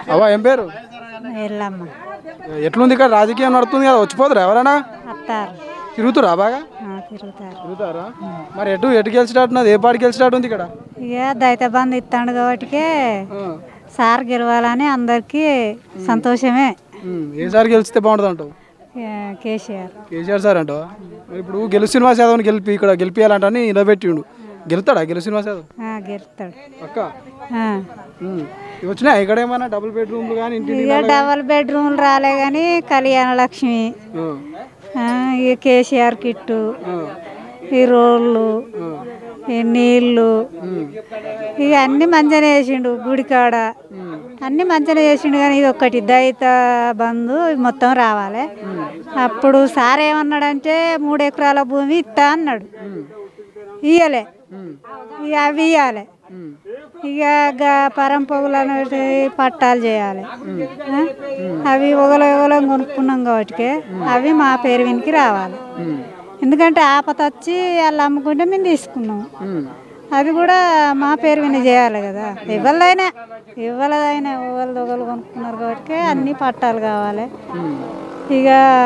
అవ్వ ఏం పేరు వెళ్ళమ్మ ఎట్లుంది ఇక్కడ రాజకీయం నడుస్తుంది కదా వచ్చిపోతారు ఎవరైనా అత్తారు తిరుగుతురా బాగా ఆ, తిరుగుతారు తిరుగుతారా మరి ఎటు ఎటు గెలిచినట్టున్నది ఏ పార్టీ గెలిచినట్టు ఉంది ఇక్కడ ఇక దళిత బంధు ఇస్తాడు కాబట్టికే సార్ గెలవాలని అందరికీ సంతోషమే ఉమ్, ఏ సారి గెలిస్తే బాగుంటుంది అంటావు ఆ, కేసీఆర్ కేసీఆర్ సార్ అంటావా మరి ఇప్పుడు గెలు శ్రీనివాస్ యాదవ్ని గెలిపి ఇక్కడ గెలిపియాలంటని నిలబెట్టిండు గెలుతాడా గెలు శ్రీనివాస్ యాదవ్ ఆ, గెలుస్తాడు అక్క ఆ. ఉమ్, ఇవి వచ్చినాయి ఇక్కడ ఏమైనా డబుల్ బెడ్రూమ్లు కానీ ఇంటి ఇక డబల్ బెడ్రూమ్లు రాలే కానీ కళ్యాణ లక్ష్మి ఆ, ఇక కేసీఆర్ కిట్టు ఈ రోళ్ళు ఈ నీళ్ళు ఇక అన్ని మంచిగానే చేసిండు గుడికాడ అన్ని మంచిగానే చేసిండు కానీ ఇది ఒక్కటి దళిత బంధు మొత్తం రావాలి అప్పుడు సార్ ఏమన్నాడంటే మూడు ఎకరాల భూమి ఇస్తా అన్నాడు ఇయ్యలే ఇక అవి ఇవ్వాలి ఇక గా- పరంపొగులు అనేటి పట్టాలు చేయాలి ఆ? అవి ఒకల ఒకలం కొనుక్కున్నాం కాబట్టి అవి మా పేరు వినికి రావాలి ఎందుకంటే ఆపత వచ్చి వాళ్ళు అమ్ముకుంటే మేము తీసుకున్నాం అది కూడా మా పేరు విని చేయాలి కదా ఎవరిదైనా ఎవరిదైనా ఎవరిది ఒకరు కొనుక్కున్నారు కాబట్టి అన్ని పట్టాలు కావాలి ఇక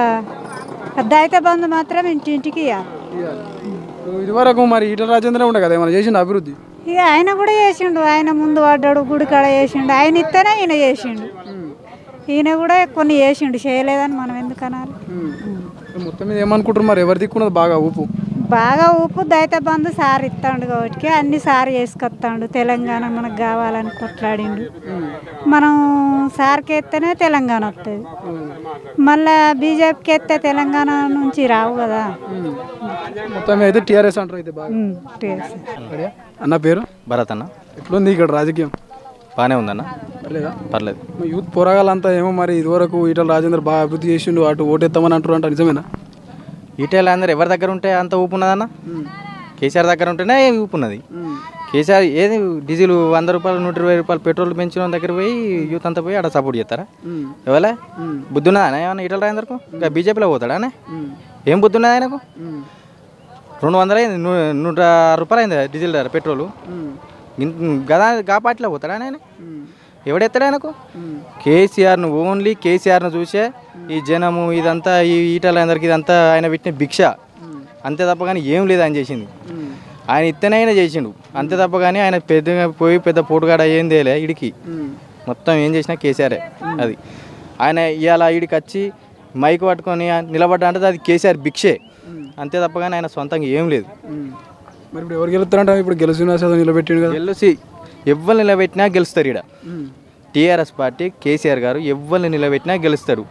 దళిత బంధు మాత్రం ఇంటింటికి ఇవ్వాలి ఇదివరకు మరి ఈటల రాజేంద్ర ఉండే కదా ఏమైనా చేసిండు అభివృద్ధి ఇక ఆయన కూడా చేసిండు ఆయన ముందు పడ్డాడు గుడి కాడ చేసిండు ఆయన ఇస్తేనే ఈయన చేసిండు ఈయన కూడా కొన్ని చేసిండు చేయలేదని మనం ఎందుకు అనాలి మొత్తం మీద ఏమనుకుంటారు మరి ఎవరు దిక్కున్నది బాగా ఊపు బాగా ఊపు దళిత బంధు సార్ ఇస్తాడు కాబట్టి అన్ని సార్ చేసుకొస్తాడు తెలంగాణ మనకు కావాలని కొట్లాడిండు మనం సార్కి ఎత్తేనే తెలంగాణ వస్తుంది మళ్ళా బీజేపీకి ఎత్తే తెలంగాణ నుంచి రావు కదా మొత్తం మీద అయితే టీఆర్ఎస్ అంటారు అయితే బాగా ఉమ్, TS. అడియా? అన్న పేరు భరత్ అన్న ఎట్లుంది ఇక్కడ రాజకీయం బాగానే ఉందన్న లేదా పర్లేదు మా యూత్ పోరాగాలంతా ఏమో మరి ఇదివరకు ఈటల రాజేంద్ర బాగా అభివృద్ధి చేసిండు అటు ఓటేస్తామని అంటారు అంట నిజమేనా ఈటెల అందరు ఎవరి దగ్గర ఉంటే అంత ఊపు ఉన్నదన్న కేసీఆర్ దగ్గర ఉంటేనే ఊపు ఉన్నది కేసీఆర్ ఏది డీజిల్ వంద రూపాయలు నూట ఇరవై రూపాయలు పెట్రోల్ పెంచిన దగ్గర పోయి యూత్ అంతా పోయి ఆడ సపోర్ట్ చేస్తారా ఎవలే బుద్ధి ఉన్నదా ఏమన్నా ఈటల రాజేందర్కు ఇంకా బీజేపీలో పోతాడా అనే ఏం బుద్ధి ఉన్నది ఆయనకు రెండు వందలు అయింది నూ- నూట ఆరు రూపాయలు అయింది డీజిల్ ధర పెట్రోలు ఇన్- గదా గా పార్టీలో పోతాడా ఆయన ఎవడెత్తాడు ఆయనకు కేసీఆర్ను ఓన్లీ కేసీఆర్ను చూసే ఈ జనము ఇదంతా ఈ ఈటల అందరికి ఇదంతా ఆయన పెట్టిన భిక్ష అంతే తప్ప కానీ ఏం లేదు ఆయన చేసింది ఆయన ఇత్తనే ఆయన చేసిండు అంతే తప్ప కానీ ఆయన పెద్దగా పోయి పెద్ద పోటుగాడ ఏం తేలే ఇడికి మొత్తం ఏం చేసినా కేసీఆరే అది ఆయన ఇవాళ ఇడికి వచ్చి మైక్ పట్టుకొని నిలబడ్డా అంటే అది కేసీఆర్ భిక్షే అంతే తప్ప కానీ ఆయన సొంతంగా ఏం లేదు మరి ఇప్పుడు ఎవరు గెలుస్తారంట ఇప్పుడు గెలిచిన యాదవ్ నిలబెట్టిండు కదా గెలిచి ఎవ్వరు నిలబెట్టినా గెలుస్తారు ఇక్కడ టీఆర్ఎస్ పార్టీ కేసీఆర్ గారు ఎవ్వరిని నిలబెట్టినా గెలుస్తారు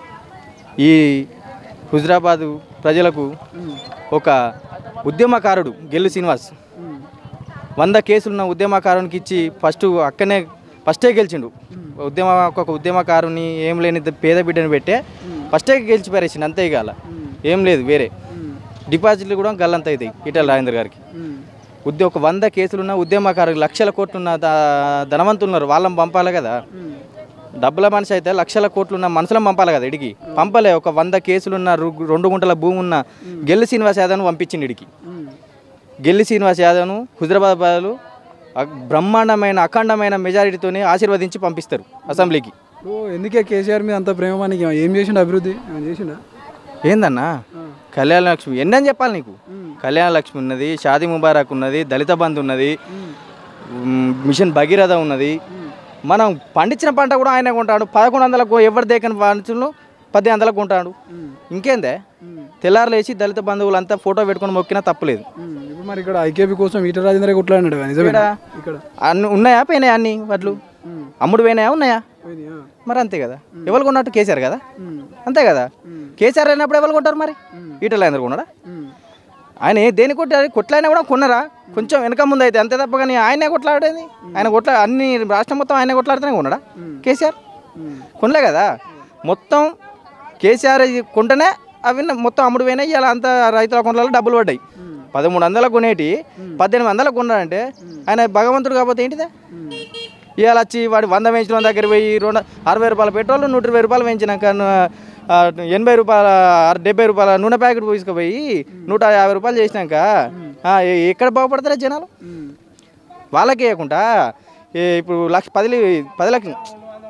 ఈ హుజరాబాద్ ప్రజలకు ఒక ఉద్యమకారుడు గెల్లు శ్రీనివాస్ వంద కేసులున్న ఉద్యమకారునికి ఇచ్చి ఫస్ట్ అక్కనే ఫస్టే గెలిచిండు ఉద్యమ ఒక ఉద్యమకారుని ఏం లేని పేద బిడ్డని పెట్టే ఫస్టే గెలిచి పారేసిండు అంతే ఇక ఏం లేదు వేరే డిపాజిట్లు కూడా గల్లంత అవుతాయి ఈటల రాజేందర్ గారికి ఉద్య ఒక వంద కేసులున్న ఉద్యమకారులు లక్షల కోట్లున్న ద- ధనవంతులు ఉన్నారు వాళ్ళని పంపాలి కదా డబ్బుల మనిషి అయితే లక్షల కోట్లున్న మనుషులను పంపాలి కదా ఇడికి పంపలే ఒక వంద కేసులున్న రు- రెండు గుంటల భూమి ఉన్న గెల్లి శ్రీనివాస్ యాదవ్ను పంపించింది ఇడికి గెల్లి శ్రీనివాస్ యాదవ్ను హుజరాబాద్ బదులు అ- బ్రహ్మాండమైన అఖండమైన మెజారిటీతోనే ఆశీర్వదించి పంపిస్తారు అసెంబ్లీకి ఇప్పుడు ఎందుకే కేసీఆర్ మీద అంత ప్రేమ మనకి ఏం చేసిండు అభివృద్ధి ఏమైనా చేసిండా ఏందన్నా కళ్యాణ లక్ష్మి ఎన్నని చెప్పాలి నీకు కళ్యాణ లక్ష్మి ఉన్నది షాదీ ముబారక్ ఉన్నది దళిత బంధు ఉన్నది మ్, మిషన్ భగీరథ ఉన్నది మనం పండించిన పంట కూడా ఆయన కొంటాడు పదకొండు వందలకు ఎవరి దేకని పంచులు పద్దెనిమిది వందలకు కొంటాడు ఇంకేందే తెల్లారులు వేసి దళిత బంధువులంతా ఫోటో పెట్టుకొని మొక్కినా తప్పలేదు ఇప్పుడు మరి ఇక్కడ ఐకేపీ కోసం ఈటల రాజేంద్ర కొట్లాడినాడు కదా, నిజమేనా ఇక్కడ అన్ని ఉన్నాయా పోయినాయా అన్ని వడ్లు అమ్ముడు పోయినాయా ఉన్నాయా పోయినాయా? మరి అంతే కదా ఎవరు కొన్నట్టు కేసీఆర్ కదా అంతే కదా కేసీఆర్ అయినప్పుడు ఎవరు కొంటారు మరి ఈటల అందరు కొన్నాడా ఆయన ఏ- దేని కొట్టారు కొట్లాడినా కూడా కొన్నరా కొంచెం వెనక ముందు అయితే అంతే తప్ప కానీ ఆయనే కొట్లాడేది ఆయన కొట్లా అన్ని రాష్ట్రం మొత్తం ఆయన కొట్లాడితేనే కొన్నాడా కేసీఆర్ కొనలే కదా మొత్తం కేసీఆర్ ఇది కొంటేనే అవి మొత్తం అమ్ముడు పోయినాయి ఇలా అంతా రైతుల అకౌంట్లలో డబ్బులు పడ్డాయి పదమూడు వందలకు కొనేటి పద్దెనిమిది వందలకు కొన్నాడంటే ఆయన భగవంతుడు కాకపోతే ఏంటిదే ఇవాళ వచ్చి వాడి వంద వేయించిన దగ్గర పోయి రెండు అరవై రూపాయల పెట్రోల్ నూట ఇరవై రూపాయలు వేయించినాక ఆ, ఎనభై రూపాయల అర- డెబ్బై రూపాయల నూనె ప్యాకెట్ తీసుకుపోయి నూట యాభై రూపాయలు చేసినాక ఆ, ఎ- ఎక్కడ బాగుపడతారా జనాలు వాళ్ళకే ఇవ్వకుండా ఏ ఇప్పుడు లక్ష పది లి- పది లక్ష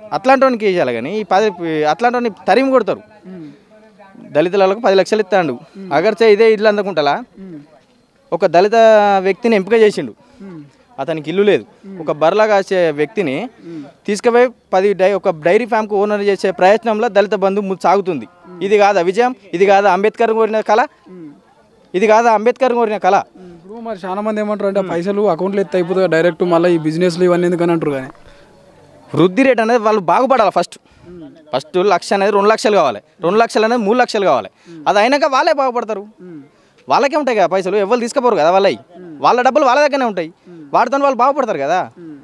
అట్లాంటి వానికి వేయాలి కానీ ఈ పది అట్లాంటి వాడిని తరిమి కొడతారు దళితులకు పది లక్షలు ఇస్తాడు అగర్చే ఇదే ఇల్లు అందకుంటలా ఒక దళిత వ్యక్తిని ఎంపిక చేసిండు అతనికి ఇల్లు లేదు ఒక బర్లా కాసే వ్యక్తిని తీసుకుపోయి పది డై ఒక డైరీ ఫామ్కి ఓనర్ చేసే ప్రయత్నంలో దళిత బంధు ము- సాగుతుంది ఇది కాదా విజయం ఇది కాదా అంబేద్కర్ కోరిన కళ ఇది కాదా అంబేద్కర్ కోరిన కళ ఇప్పుడు మరి చాలా మంది ఏమంటారు అంటే పైసలు అకౌంట్లో ఎత్తి అయిపోతుంది డైరెక్ట్ మళ్ళీ ఈ బిజినెస్లు ఇవన్నీ ఎందుకని అంటారు కానీ వృద్ధి రేట్ అనేది వాళ్ళు బాగుపడాలి ఫస్ట్ ఫస్ట్ లక్ష అనేది రెండు లక్షలు కావాలి రెండు లక్షలు అనేది మూడు లక్షలు కావాలి అది అయినాక వాళ్ళే బాగుపడతారు వాళ్ళకే ఉంటాయి కదా పైసలు ఎవరు తీసుకుపోరు కదా వాళ్ళవి వాళ్ళ డబ్బులు వాళ్ళ దగ్గరనే ఉంటాయి వాటితో వాళ్ళు బాగుపడతారు కదా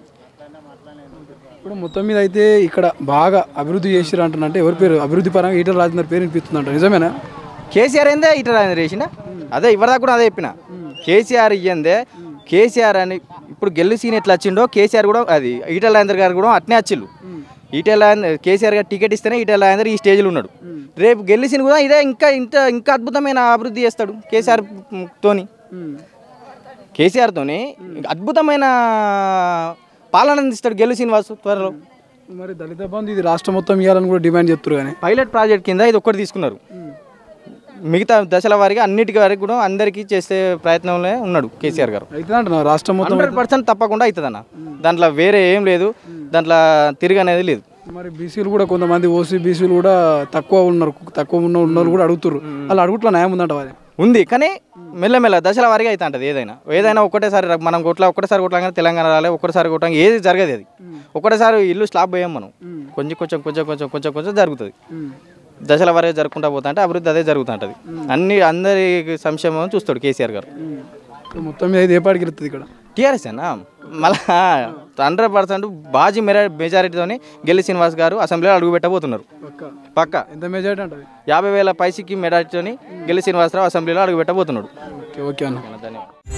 ఇప్పుడు మొత్తం మీద అయితే ఇక్కడ బాగా అభివృద్ధి చేసిరు అంటున్నంటే ఎవరి పేరు అభివృద్ధి పరంగా ఈటల రాజేందర్ పేరు వినిపిస్తుంది అంట నిజమేనా కేసీఆర్ ఏందే ఇటు రాజేంద్ర చేసిన అదే ఇవ్వదా కూడా అదే చెప్పిన కేసీఆర్ ఇయ్యందే కేసీఆర్ అని ఇప్పుడు గెల్లు సీన్ ఎట్లా వచ్చిండో కేసీఆర్ కూడా అది ఈటల రాజేంద్ర గారు కూడా అట్నే వచ్చిళ్ళు ఈటల రాజేంద్ర- కేసీఆర్ గారు టికెట్ ఇస్తేనే ఈటల రాజేంద్ర ఈ స్టేజ్లో ఉన్నాడు రేపు గెలిచిన కూడా ఇదే ఇంకా ఇంత ఇంకా అద్భుతమైన అభివృద్ధి చేస్తాడు కేసీఆర్ తోని కేసీఆర్తోని అద్భుతమైన పాలన అందిస్తాడు గెల్లు శ్రీనివాస్ త్వరలో మరి దళిత బంధు ఇది రాష్ట్రం మొత్తం ఇవ్వాలని కూడా డిమాండ్ చేస్తారు కానీ పైలట్ ప్రాజెక్ట్ కింద ఇది ఒక్కటి తీసుకున్నారు మిగతా దశల వారిగా అన్నిటికీ వరకు కూడా అందరికీ చేసే ప్రయత్నంలో ఉన్నాడు కేసీఆర్ గారు అయితే అంటున్నారు రాష్ట్రం మొత్తం హండ్రెడ్ పర్సెంట్ తప్పకుండా అవుతుంది అన్న దాంట్లో వేరే ఏం లేదు దాంట్లో తిరిగి అనేది లేదు మరి బీసీలు కూడా కొంతమంది ఓసీ బీసీలు కూడా తక్కువ ఉన్నారు తక్కువ ఉన్న ఉన్న వాళ్ళు కూడా అడుగుతారు వాళ్ళు అడుగుట్లో న్యాయం ఉందంట అది ఉంది కానీ మెల్లమెల్ల దశల వారిగా అయితే అంటది ఏదైనా ఏదైనా ఒకటేసారి రా- మనం కొట్ల ఒకటేసారి కొట్టగానే తెలంగాణ రాలే ఒకటేసారి కొట్టగా ఏది జరగదు అది ఒకటేసారి ఇల్లు స్లాబ్ పోయాం మనం కొంచెం కొంచెం కొంచెం కొంచెం కొంచెం కొంచెం జరుగుతుంది దశల వారిగా జరుపుకుంటా పోతా అంటే అభివృద్ధి అదే జరుగుతుంటది అన్ని అందరి సంక్షేమం చూస్తాడు కేసీఆర్ గారు మొత్తం మీద అయితే ఏ పాటికి వెళ్తుంది ఇక్కడ టీఆర్ఎస్ అన్నా మళ్ళా హండ్రెడ్ పర్సెంట్ బాజీ మెరా మెజారిటీతోని గెల్లి శ్రీనివాస్ గారు అసెంబ్లీలో అడుగు పెట్టబోతున్నారు పక్క పక్క ఎంత మెజారిటీ అంటది యాభై వేల పైసకి మెజారిటీతోని గెల్లి శ్రీనివాసరావు అసెంబ్లీలో అడుగు పెట్టబోతున్నాడు ఓకే ఓకే అన్న ధన్యవాదాలు